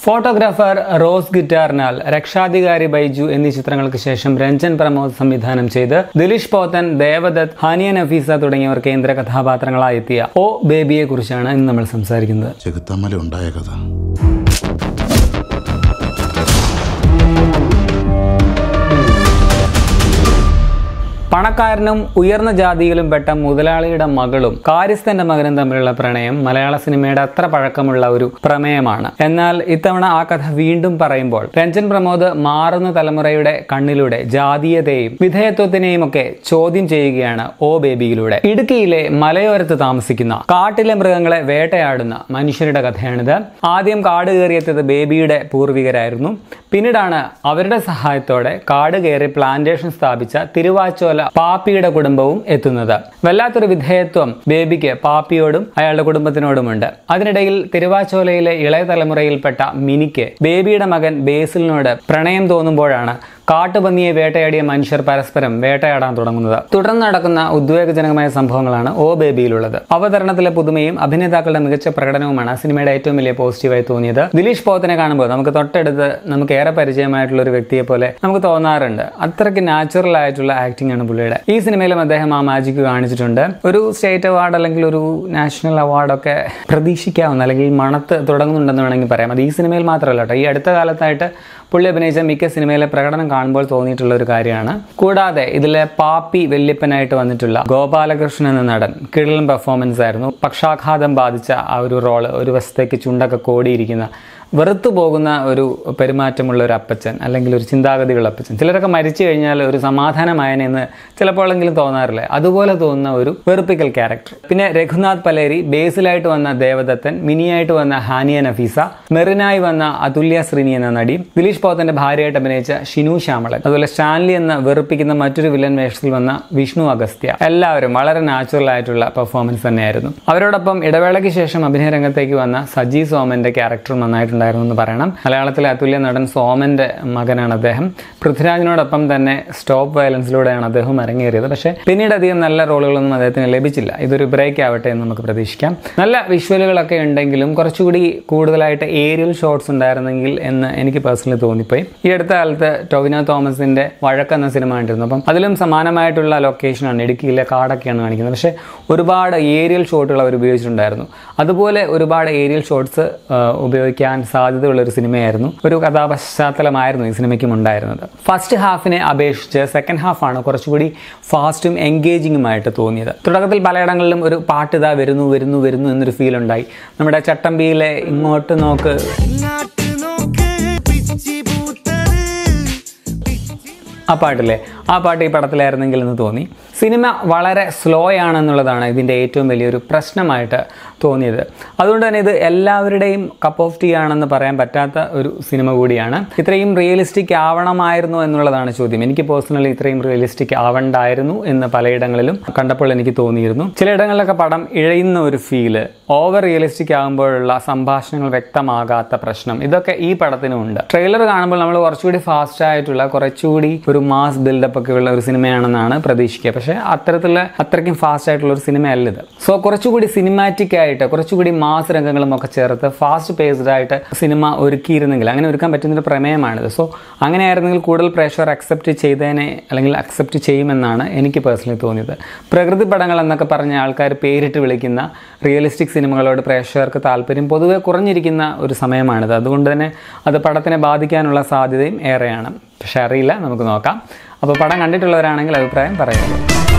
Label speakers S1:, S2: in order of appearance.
S1: photographer rose ഗിറ്റാറിനാൽ രക്ഷാധികാരി ബൈജു എന്നീ ചിത്രങ്ങൾക്ക് ശേഷം രഞ്ജൻ പ്രമോദ് സംവിധാനം ചെയ്ത് ദിലീഷ് പോത്തൻ ദേവദത്ത് ഹാനിയ നഫീസ തുടങ്ങിയവർ കേന്ദ്ര കഥാപാത്രങ്ങളായി എത്തിയ ഓ ബേബിയെ കുറിച്ചാണ് ഇന്ന് നമ്മൾ സംസാരിക്കുന്നത്
S2: ചെകുത്താമല ഉണ്ടായ കഥ
S1: പണക്കാരനും ഉയർന്ന ജാതിയിലും പെട്ട മുതലാളിയുടെ മകളും കാര്യസ്ഥന്റെ മകനും തമ്മിലുള്ള പ്രണയം മലയാള സിനിമയുടെ അത്ര പഴക്കമുള്ള ഒരു പ്രമേയമാണ് എന്നാൽ ഇത്തവണ ആ കഥ വീണ്ടും പറയുമ്പോൾ രഞ്ജൻ പ്രമോദ് മാറുന്ന തലമുറയുടെ കണ്ണിലൂടെ ജാതീയതയെയും വിധേയത്വത്തിനെയും ഒക്കെ ചോദ്യം ചെയ്യുകയാണ് ഓ ബേബിയിലൂടെ ഇടുക്കിയിലെ മലയോരത്ത് താമസിക്കുന്ന കാട്ടിലെ മൃഗങ്ങളെ വേട്ടയാടുന്ന മനുഷ്യരുടെ കഥയാണിത് ആദ്യം കാട് കയറിയെത്തിയത് ബേബിയുടെ പൂർവികരായിരുന്നു പിന്നീടാണ് അവരുടെ സഹായത്തോടെ കാട് കയറി പ്ലാന്റേഷൻ സ്ഥാപിച്ച തിരുവാച്ചോല പാപ്പിയുടെ കുടുംബവും എത്തുന്നത് വല്ലാത്തൊരു വിധേയത്വം ബേബിക്ക് പാപ്പിയോടും അയാളുടെ കുടുംബത്തിനോടുമുണ്ട് അതിനിടയിൽ തിരുവാച്ചോലയിലെ ഇളയ തലമുറയിൽപ്പെട്ട മിനിക്ക് ബേബിയുടെ മകൻ ബേസിലിനോട് പ്രണയം തോന്നുമ്പോഴാണ് കാട്ടുപന്നിയെ വേട്ടയാടിയ മനുഷ്യർ പരസ്പരം വേട്ടയാടാൻ തുടങ്ങുന്നത് തുടർന്ന് നടക്കുന്ന ഉദ്വേഗജനകമായ സംഭവങ്ങളാണ് ഓ ബേബിയിലുള്ളത് അവതരണത്തിലെ പുതുമയും അഭിനേതാക്കളുടെ മികച്ച പ്രകടനവുമാണ് സിനിമയുടെ ഏറ്റവും വലിയ പോസിറ്റീവായി തോന്നിയത് ദിലീഷ് പോത്തിനെ കാണുമ്പോൾ നമുക്ക് തൊട്ടടുത്ത് നമുക്ക് ഏറെ പരിചയമായിട്ടുള്ള ഒരു വ്യക്തിയെ പോലെ നമുക്ക് തോന്നാറുണ്ട് അത്രയ്ക്ക് നാച്ചുറൽ ആയിട്ടുള്ള ആക്ടിംഗ് ആണ് പുള്ളിയുടെ ഈ സിനിമയിലും അദ്ദേഹം ആ മാജിക് കാണിച്ചിട്ടുണ്ട് ഒരു സ്റ്റേറ്റ് അവാർഡ് അല്ലെങ്കിൽ ഒരു നാഷണൽ അവാർഡൊക്കെ പ്രതീക്ഷിക്കാവുന്ന അല്ലെങ്കിൽ മണത്ത് തുടങ്ങുന്നുണ്ടെന്ന് വേണമെങ്കിൽ പറയാം അത് ഈ സിനിമയിൽ മാത്രമല്ല കേട്ടോ ഈ അടുത്ത കാലത്തായിട്ട് പുള്ളി അഭിനയിച്ച മിക്ക സിനിമയിലെ പ്രകടനം കാണുമ്പോൾ തോന്നിയിട്ടുള്ള ഒരു കാര്യമാണ് കൂടാതെ ഇതിലെ പാപ്പി വല്യപ്പനായിട്ട് വന്നിട്ടുള്ള ഗോപാലകൃഷ്ണൻ എന്ന നടൻ കിടലൻ പെർഫോമൻസ് ആയിരുന്നു പക്ഷാഘാതം ബാധിച്ച ആ ഒരു റോള് ഒരു വശത്തേക്ക് ചുണ്ടൊക്കെ കോടിയിരിക്കുന്ന വെറുത്തു പോകുന്ന ഒരു പെരുമാറ്റമുള്ള ഒരു അപ്പച്ചൻ അല്ലെങ്കിൽ ഒരു ചിന്താഗതിയുള്ള അപ്പച്ചൻ ചിലരൊക്കെ മരിച്ചു കഴിഞ്ഞാൽ ഒരു സമാധാനമായനെന്ന് ചിലപ്പോഴെങ്കിലും തോന്നാറില്ലേ അതുപോലെ തോന്നുന്ന ഒരു വെറുപ്പിക്കൽ ക്യാരക്ടർ പിന്നെ രഘുനാഥ് പലേരി ബേസിലായിട്ട് വന്ന ദേവദത്തൻ മിനിയായിട്ട് വന്ന ഹാനിയ നഫീസ മെറിനായി വന്ന അതുല്യ ശ്രീനി എന്ന നടി ദിലീഷ് പോത്തന്റെ ഭാര്യയായിട്ട് അഭിനയിച്ച ഷിനു ശ്യാമളൻ അതുപോലെ സ്റ്റാൻലി എന്ന വെറുപ്പിക്കുന്ന മറ്റൊരു വില്ലൻ വേഷത്തിൽ വന്ന വിഷ്ണു അഗസ്ത്യ എല്ലാവരും വളരെ നാച്ചുറൽ ആയിട്ടുള്ള പെർഫോമൻസ് തന്നെയായിരുന്നു അവരോടൊപ്പം ഇടവേളയ്ക്ക് ശേഷം അഭിനയ രംഗത്തേക്ക് വന്ന സജി സോമന്റെ ക്യാരക്ടർ നന്നായിട്ടുണ്ടായിരുന്നു എന്ന് പറയണം മലയാളത്തിലെ അതുല്യ നടൻ സോമന്റെ മകനാണ് അദ്ദേഹം പൃഥ്വിരാജിനോടൊപ്പം തന്നെ സ്റ്റോപ്പ് വയലൻസിലൂടെയാണ് അദ്ദേഹം അരങ്ങേറിയത് പക്ഷേ പിന്നീട് അധികം നല്ല റോളുകളൊന്നും അദ്ദേഹത്തിന് ലഭിച്ചില്ല ഇതൊരു ബ്രേക്ക് ആവട്ടെ എന്ന് നമുക്ക് പ്രതീക്ഷിക്കാം നല്ല വിഷ്വലുകളൊക്കെ ഉണ്ടെങ്കിലും കുറച്ചുകൂടി കൂടുതലായിട്ട് ഏരിയൽ ഷോട്ട്സ് ഉണ്ടായിരുന്നെങ്കിൽ എന്ന് എനിക്ക് പേഴ്സണലി തോന്നിപ്പോയി ഈ അടുത്ത കാലത്ത് ടൊവിനോ തോമസിന്റെ വഴക്ക് എന്ന സിനിമ കണ്ടിരുന്നു അപ്പം അതിലും സമാനമായിട്ടുള്ള ലൊക്കേഷനാണ് ഇടുക്കിയിലെ കാടൊക്കെയാണ് കാണിക്കുന്നത് പക്ഷേ ഒരുപാട് ഏരിയൽ ഷോട്ടുകൾ അവർ ഉപയോഗിച്ചിട്ടുണ്ടായിരുന്നു അതുപോലെ ഒരുപാട് ഏരിയൽ ഷോട്ട്സ് ഉപയോഗിക്കാൻ സാധ്യതയുള്ള ഒരു സിനിമയായിരുന്നു ഒരു കഥാപശ്ചാത്തലമായിരുന്നു ഈ സിനിമയ്ക്കും ഉണ്ടായിരുന്നത് ഫസ്റ്റ് ഹാഫിനെ അപേക്ഷിച്ച് സെക്കൻഡ് ഹാഫാണ് കുറച്ചുകൂടി ഫാസ്റ്റും എൻഗേജിങ്ങുമായിട്ട് തോന്നിയത് തുടക്കത്തിൽ പലയിടങ്ങളിലും ഒരു പാട്ട് ഇതാ വരുന്നു വരുന്നു വരുന്നു എന്നൊരു ഫീൽ ഉണ്ടായി നമ്മുടെ ചട്ടമ്പിയിലെ ഇങ്ങോട്ട് നോക്ക്
S3: നാട്ടു നോക്ക് പിച്ചി പൂത്തത്
S1: ആ പാട്ടില്ലേ ആ പാട്ട് ഈ പടത്തിലായിരുന്നെങ്കിൽ എന്ന് തോന്നി സിനിമ വളരെ സ്ലോ ആണെന്നുള്ളതാണ് ഇതിൻ്റെ ഏറ്റവും വലിയൊരു പ്രശ്നമായിട്ട് തോന്നിയത് അതുകൊണ്ട് തന്നെ ഇത് എല്ലാവരുടെയും കപ്പ് ഓഫ് ടീ ആണെന്ന് പറയാൻ പറ്റാത്ത ഒരു സിനിമ കൂടിയാണ് ഇത്രയും റിയലിസ്റ്റിക് ആവണമായിരുന്നു എന്നുള്ളതാണ് ചോദ്യം എനിക്ക് പേഴ്സണലി ഇത്രയും റിയലിസ്റ്റിക് ആവണ്ടായിരുന്നു എന്ന് പലയിടങ്ങളിലും കണ്ടപ്പോൾ എനിക്ക് തോന്നിയിരുന്നു ചിലയിടങ്ങളിലൊക്കെ പടം ഇഴയുന്ന ഒരു ഫീല് ഓവർ റിയലിസ്റ്റിക് ആകുമ്പോഴുള്ള സംഭാഷണങ്ങൾ വ്യക്തമാകാത്ത പ്രശ്നം ഇതൊക്കെ ഈ പടത്തിനുമുണ്ട് ട്രെയിലർ കാണുമ്പോൾ നമ്മൾ കുറച്ചുകൂടി ഫാസ്റ്റ് ആയിട്ടുള്ള കുറച്ചുകൂടി ഒരു മാസ് ബിൽഡപ്പ് ഒക്കെ ഉള്ള ഒരു സിനിമയാണെന്നാണ് പ്രതീക്ഷിക്കുക പക്ഷേ അത്തരത്തിലുള്ള അത്രയ്ക്കും ഫാസ്റ്റ് ആയിട്ടുള്ള ഒരു സിനിമയല്ല ഇത് സോ കുറച്ചുകൂടി സിനിമാറ്റിക് ആയിട്ട് കുറച്ചുകൂടി മാസ് രംഗങ്ങളും ഒക്കെ ചേർത്ത് ഫാസ്റ്റ് പേസ്ഡ് ആയിട്ട് സിനിമ ഒരുക്കിയിരുന്നെങ്കിൽ അങ്ങനെ ഒരുക്കാൻ പറ്റുന്നൊരു പ്രമേയമാണിത് സോ അങ്ങനെയായിരുന്നെങ്കിൽ കൂടുതൽ പ്രേക്ഷകർ അക്സെപ്റ്റ് ചെയ്തതിനെ അല്ലെങ്കിൽ അക്സെപ്റ്റ് ചെയ്യുമെന്നാണ് എനിക്ക് പേഴ്സണലി തോന്നിയത് പ്രകൃതി പടങ്ങൾ എന്നൊക്കെ പറഞ്ഞ ആൾക്കാർ പേരിട്ട് വിളിക്കുന്ന റിയലിസ്റ്റിക് സിനിമകളോട് പ്രേക്ഷകർക്ക് താല്പര്യം പൊതുവെ കുറഞ്ഞിരിക്കുന്ന ഒരു സമയമാണിത് അതുകൊണ്ട് തന്നെ അത് പടത്തിനെ ബാധിക്കാനുള്ള സാധ്യതയും ഏറെയാണ് പക്ഷെ അറിയില്ല നമുക്ക് നോക്കാം അപ്പോൾ പടം കണ്ടിട്ടുള്ളവരാണെങ്കിൽ അഭിപ്രായം പറയുന്നത്